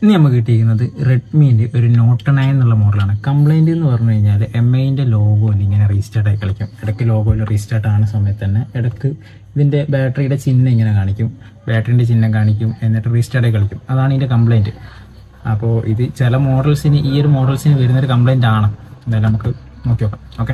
ഇനി നമുക്ക് കിട്ടിയിരിക്കുന്നത് റെഡ്മീൻ്റെ ഒരു നോട്ട് നയൻ എന്നുള്ള മോഡലാണ് കംപ്ലൈൻറ്റ് എന്ന് പറഞ്ഞു കഴിഞ്ഞാൽ എം ഐൻ്റെ ലോഗോയിൽ ഇങ്ങനെ റീസ്റ്റാർട്ട് ആയി കളിക്കും ഇടയ്ക്ക് ലോഗോയിൽ റീസ്റ്റാർട്ട് ആവുന്ന സമയത്ത് തന്നെ ഇടയ്ക്ക് ഇതിൻ്റെ ബാറ്ററിയുടെ ചിഹ്നം ഇങ്ങനെ കാണിക്കും ബാറ്ററിൻ്റെ ചിഹ്നം കാണിക്കും എന്നിട്ട് റീസ്റ്റാർട്ട് ആയി കളിക്കും അതാണ് ഇതിൻ്റെ കംപ്ലൈൻറ്റ് അപ്പോൾ ഇത് ചില മോഡൽസിന് ഈ ഒരു മോഡൽസിന് വരുന്നൊരു കംപ്ലൈൻ്റ് ആണ് എന്തായാലും നമുക്ക് നോക്കി നോക്കാം ഓക്കെ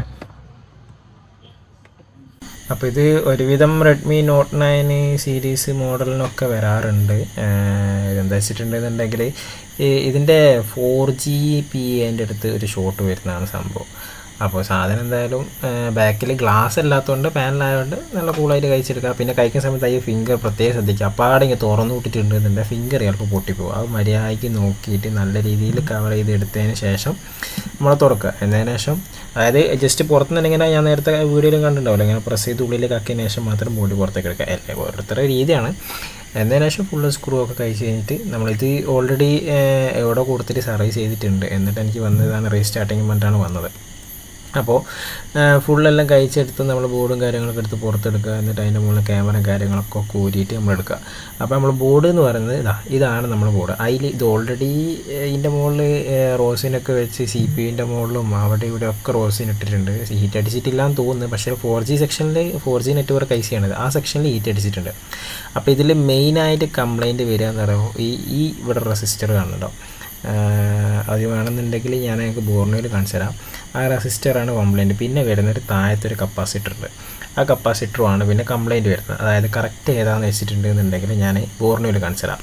അപ്പോൾ ഇത് ഒരുവിധം റെഡ്മി നോട്ട് നയൻ സീരീസ് മോഡലിനൊക്കെ വരാറുണ്ട് ഏഹ് ഇതെന്താ വെച്ചിട്ടുണ്ടെന്നുണ്ടെങ്കിൽ ഇതിൻ്റെ ഫോർ ജി പി എൻ്റെ അടുത്ത് ഒരു ഷോട്ട് വരുന്നതാണ് സംഭവം അപ്പോൾ സാധനം എന്തായാലും ബാക്കിൽ ഗ്ലാസ് അല്ലാത്തതുകൊണ്ട് പാനലായതുകൊണ്ട് നല്ല കൂളായിട്ട് കഴിച്ചെടുക്കുക പിന്നെ കഴിക്കുന്ന സമയത്ത് ഈ ഫിംഗർ പ്രത്യേകം ശ്രദ്ധിക്കുക അപ്പാടെ ഇങ്ങനെ തുറന്നു വിട്ടിട്ടുണ്ടെന്നുണ്ടെങ്കിൽ ഫിംഗർ ചിലപ്പോൾ പൊട്ടിപ്പോകും അത് മര്യാദയ്ക്ക് നോക്കിയിട്ട് നല്ല രീതിയിൽ കവർ ചെയ്ത് എടുത്തതിന് ശേഷം നമ്മൾ തുറക്കുക എന്നതിന് ശേഷം അതായത് ജസ്റ്റ് പുറത്തുനിന്ന് ഇങ്ങനെ ഞാൻ നേരത്തെ വീഡിയോയിലും കണ്ടിട്ടുണ്ടാവില്ല ഇങ്ങനെ പ്രസ് ചെയ്ത് ഉള്ളിലേക്ക് ആക്കിയതിന് ശേഷം മാത്രം ബോഡി പുറത്തേക്ക് എടുക്കുക അല്ലേ ഓരോരുത്തരുടെ രീതിയാണ് എന്നതിന് ശേഷം ഫുള്ള് സ്ക്രൂ ഒക്കെ കഴിച്ച് കഴിഞ്ഞിട്ട് നമ്മളിത് ഓൾറെഡി എവിടെ കൊടുത്തിട്ട് സർവീസ് ചെയ്തിട്ടുണ്ട് എന്നിട്ട് എനിക്ക് വന്നതാണ് റീസ്റ്റാർട്ടിങ് പറഞ്ഞിട്ടാണ് വന്നത് അപ്പോൾ ഫുള്ളെല്ലാം കഴിച്ചെടുത്ത് നമ്മൾ ബോർഡും കാര്യങ്ങളൊക്കെ എടുത്ത് പുറത്തെടുക്കുക എന്നിട്ട് അതിൻ്റെ മുകളിൽ ക്യാമറയും കാര്യങ്ങളൊക്കെ കൂരിയിട്ട് നമ്മൾ എടുക്കുക അപ്പോൾ നമ്മൾ ബോർഡ് എന്ന് പറയുന്നത് ഇതാ ഇതാണ് നമ്മുടെ ബോർഡ് അതിൽ ഇത് ഓൾറെഡി ഇതിൻ്റെ മുകളിൽ റോസിനൊക്കെ വെച്ച് സി പി യുൻ്റെ മുകളിലും അവിടെ ഇവിടെ ഒക്കെ റോസിന് ഇട്ടിട്ടുണ്ട് ഹീറ്റ് അടിച്ചിട്ടില്ല എന്ന് തോന്നുന്നു പക്ഷേ ഫോർ ജി സെക്ഷനിൽ four G network I C ആണിത് ആ സെക്ഷനിൽ ഹീറ്റ് അടിച്ചിട്ടുണ്ട് അപ്പോൾ ഇതിൽ മെയിനായിട്ട് കംപ്ലൈൻറ്റ് വരിക എന്ന് പറയുമ്പോൾ ഈ ഈ ഇവിടെ റെസിസ്റ്റർ കാണുന്നുണ്ടോ അത് വേണമെന്നുണ്ടെങ്കിൽ ഞാൻ നിങ്ങൾക്ക് ബോർണോയിൽ കാണിച്ചു തരാം ആ റെസിസ്റ്ററാണ് കംപ്ലൈൻറ്റ് പിന്നെ വരുന്നൊരു താഴത്തൊരു കപ്പാസിറ്റർ ഉണ്ട് ആ കപ്പാസിറ്ററുമാണ് പിന്നെ കംപ്ലൈൻറ്റ് വരുന്നത് അതായത് കറക്റ്റ് ഏതാണെന്ന് വെച്ചിട്ടുണ്ട് എന്നുണ്ടെങ്കിൽ ഞാൻ ബോർണോയിൽ കാണിച്ചു തരാം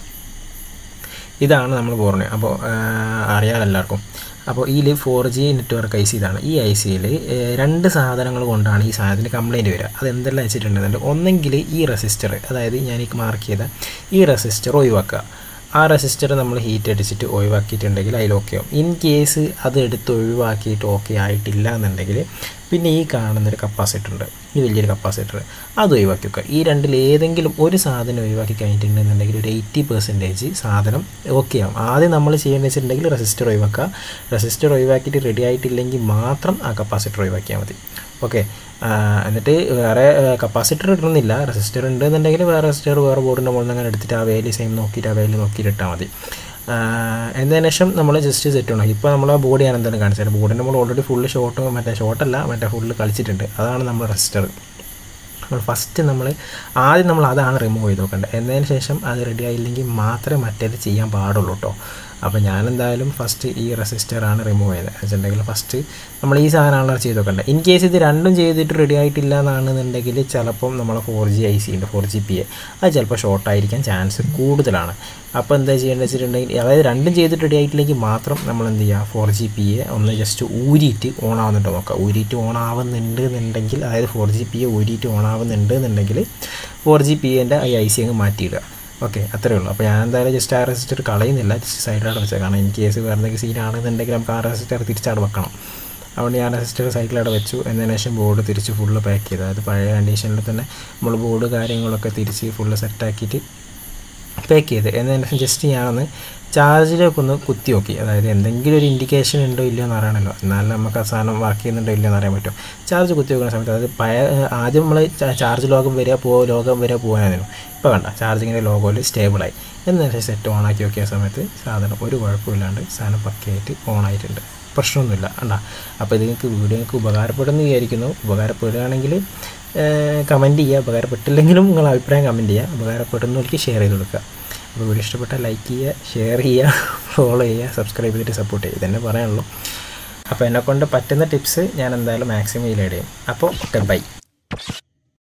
ഇതാണ് നമ്മൾ ബോർണോ അപ്പോൾ അറിയാൻ എല്ലാവർക്കും അപ്പോൾ ഇതിൽ four G network I C ഇതാണ് ഈ ഐ സിയിൽ രണ്ട് സാധനങ്ങൾ കൊണ്ടാണ് ഈ സാധനത്തിന് കംപ്ലൈൻറ്റ് വരിക അത് എന്തെല്ലാം വെച്ചിട്ടുണ്ടെന്നുണ്ടെങ്കിൽ ഒന്നെങ്കിൽ ഈ റെസിസ്റ്റർ അതായത് ഞാൻ ഈ മാർക്ക് ചെയ്ത ഈ റെസിസ്റ്റർ ഒഴിവാക്കുക ആ റെസിസ്റ്റർ നമ്മൾ ഹീറ്റ് അടിച്ചിട്ട് ഒഴിവാക്കിയിട്ടുണ്ടെങ്കിൽ അതിൽ ഓക്കെ ആവും ഇൻ കേസ് അത് എടുത്ത് ഒഴിവാക്കിയിട്ട് ഓക്കെ ആയിട്ടില്ല എന്നുണ്ടെങ്കിൽ പിന്നെ ഈ കാണുന്നൊരു കപ്പാസിറ്റർ ഉണ്ട് ഈ വലിയൊരു കപ്പാസിറ്റർ അത് ഒഴിവാക്കി വെക്കുക ഈ രണ്ടിൽ ഏതെങ്കിലും ഒരു സാധനം ഒഴിവാക്കി കഴിഞ്ഞിട്ടുണ്ടെന്നുണ്ടെങ്കിൽ ഒരു എയ്റ്റി പെർസെൻറ്റേജ് സാധനം ഓക്കെ ആവും ആദ്യം നമ്മൾ ചെയ്യേണ്ടത് വെച്ചിട്ടുണ്ടെങ്കിൽ റെസിസ്റ്റർ ഒഴിവാക്കുക റെസിസ്റ്റർ ഒഴിവാക്കിയിട്ട് റെഡി ആയിട്ടില്ലെങ്കിൽ മാത്രം ആ കപ്പാസിറ്റർ ഒഴിവാക്കിയാൽ മതി ഓക്കെ എന്നിട്ട് വേറെ കപ്പാസിറ്റർ ഇടുന്നില്ല റെസിസ്റ്റർ ഉണ്ടെന്നുണ്ടെങ്കിൽ വേറെ റെസിസ്റ്റർ വേറെ ബോർഡിൻ്റെ മുകളിൽ നിന്ന് അങ്ങനെ എടുത്തിട്ട് ആ വേലി സെയിം നോക്കിയിട്ട് ആ വേലി നോക്കിയിട്ട് ഇട്ടാൽ മതി എന്നതിന് ശേഷം നമ്മൾ ജസ്റ്റ് സെറ്റ് ചെയ്യണം ഇപ്പോൾ നമ്മൾ ആ ബോഡി ഞാൻ എന്താണ് കാണിച്ചത് ബോർഡിൻ്റെ നമ്മൾ ഓൾറെഡി ഫുള്ള് ഷോട്ട് മറ്റേ ഷോട്ടല്ല മറ്റേ ഫുള്ള് കളിച്ചിട്ടുണ്ട് അതാണ് നമ്മൾ റെസിസ്റ്റർ നമ്മൾ ഫസ്റ്റ് നമ്മൾ ആദ്യം നമ്മൾ അതാണ് റിമൂവ് ചെയ്ത് നോക്കേണ്ടത് എന്നതിന് ശേഷം അത് റെഡി ആയില്ലെങ്കിൽ മാത്രമേ മറ്റേത് ചെയ്യാൻ പാടുള്ളൂ കേട്ടോ അപ്പോൾ ഞാൻ എന്തായാലും ഫസ്റ്റ് ഈ റെസിസ്റ്ററാണ് റിമൂവ് ചെയ്തത് വെച്ചിട്ടുണ്ടെങ്കിൽ ഫസ്റ്റ് നമ്മൾ ഈ സാധനമാണല്ലോ ചെയ്ത് നോക്കേണ്ടത് ഇൻ കേസ് ഇത് രണ്ടും ചെയ്തിട്ട് റെഡി ആയിട്ടില്ല എന്നാണെന്നുണ്ടെങ്കിൽ ചിലപ്പം നമ്മൾ ഫോർ ജി ഐ സി ഉണ്ട് ഫോർ ജി പി എ അത് ചിലപ്പോൾ ഷോർട്ടായിരിക്കാൻ ചാൻസ് കൂടുതലാണ് അപ്പോൾ എന്താ ചെയ്യേണ്ടത് വെച്ചിട്ടുണ്ടെങ്കിൽ അതായത് രണ്ടും ചെയ്തിട്ട് റെഡി ആയിട്ടില്ലെങ്കിൽ മാത്രം നമ്മൾ എന്ത് ചെയ്യുക ഫോർ ജി പി എ ഒന്ന് ജസ്റ്റ് ഊരിയിട്ട് ഓൺ ആവുന്നുണ്ടോ നോക്കുക ഊരിയിട്ട് ഓൺ ആവുന്നുണ്ട് എന്നുണ്ടെങ്കിൽ അതായത് ഫോർ ജി പി എ ഊരിയിട്ട് ഓൺ ആവുന്നുണ്ട് എന്നുണ്ടെങ്കിൽ ഫോർ ജി പി എൻ്റെ ഈ ഐ സി അങ്ങ് മാറ്റിയിടുക ഓക്കെ അത്രേ ഉള്ളൂ അപ്പോൾ ഞാൻ എന്തായാലും ജസ്റ്റ് ആ റെസിസ്റ്റർ കളയുന്നില്ല ജസ്റ്റ് സൈഡിലാണ് വെച്ചത് കാരണം ഇൻ കേസ് വേറെ എന്തെങ്കിലും സീനാണെന്നുണ്ടെങ്കിൽ നമുക്ക് ആ റെസിസ്റ്റർ തിരിച്ചവിടെ വെക്കണം അതുകൊണ്ട് ഞാൻ റെസിസ്റ്റർ സൈക്കിളവിടെ വെച്ചു എന്നതിന് ശേഷം ബോർഡ് തിരിച്ച് ഫുള്ള് പാക്ക് ചെയ്തു അതായത് പഴയ കണ്ടീഷനിൽ തന്നെ നമ്മൾ ബോർഡ് കാര്യങ്ങളൊക്കെ തിരിച്ച് ഫുള്ള് സെറ്റാക്കിയിട്ട് പാക്ക് ചെയ്ത് എന്നതിന് ശേഷം ജസ്റ്റ് ഞാനൊന്ന് ചാർജിലേക്ക് ഒന്ന് കുത്തി നോക്കി അതായത് എന്തെങ്കിലും ഒരു ഇൻഡിക്കേഷൻ ഉണ്ടോ ഇല്ലയോ എന്ന് അറിയണമല്ലോ എന്നാലും നമുക്ക് ആ സാധനം വർക്ക് ചെയ്യുന്നുണ്ടോ ഇല്ലയോ എന്ന് അറിയാൻ പറ്റും ചാർജ് കുത്തി നോക്കുന്ന സമയത്ത് അതായത് പഴയ ആദ്യം നമ്മൾ ചാർജ് ലോകം വരിക പോ ലോകം വരിക പോകാനായിരുന്നു ഇപ്പോൾ വേണ്ട ചാർജിങ്ങിൻ്റെ ലോഗോയിൽ സ്റ്റേബിളായി എന്നതിന് ശേഷം സെറ്റ് ഓൺ ആക്കി നോക്കിയ സമയത്ത് സാധനം ഒരു കുഴപ്പമില്ലാണ്ട് സാധനം പക്കയായിട്ട് ഓൺ ആയിട്ടുണ്ട് പ്രശ്നമൊന്നുമില്ല കണ്ട അപ്പോൾ ഇത് നിങ്ങൾക്ക് വീഡിയോ നിങ്ങൾക്ക് ഉപകാരപ്പെടുമെന്ന് വിചാരിക്കുന്നു ഉപകാരപ്പെടുകയാണെങ്കിൽ കമൻറ്റ് ചെയ്യുക ഉപകാരപ്പെട്ടില്ലെങ്കിലും നിങ്ങൾ അഭിപ്രായം കമൻറ്റ് ചെയ്യുക ഉപകാരപ്പെടുന്നവർക്ക് ഷെയർ ചെയ്ത് കൊടുക്കുക അപ്പോൾ വീഡിയോ ഇഷ്ടപ്പെട്ടാൽ ലൈക്ക് ചെയ്യുക ഷെയർ ചെയ്യുക ഫോളോ ചെയ്യുക സബ്സ്ക്രൈബ് ചെയ്തിട്ട് സപ്പോർട്ട് ചെയ്യുക ഇതന്നെ പറയാനുള്ളൂ അപ്പോൾ എന്നെക്കൊണ്ട് പറ്റുന്ന ടിപ്സ് ഞാൻ എന്തായാലും മാക്സിമം ഇതിലേഡ് ചെയ്യും അപ്പോൾ ഓക്കെ ബൈ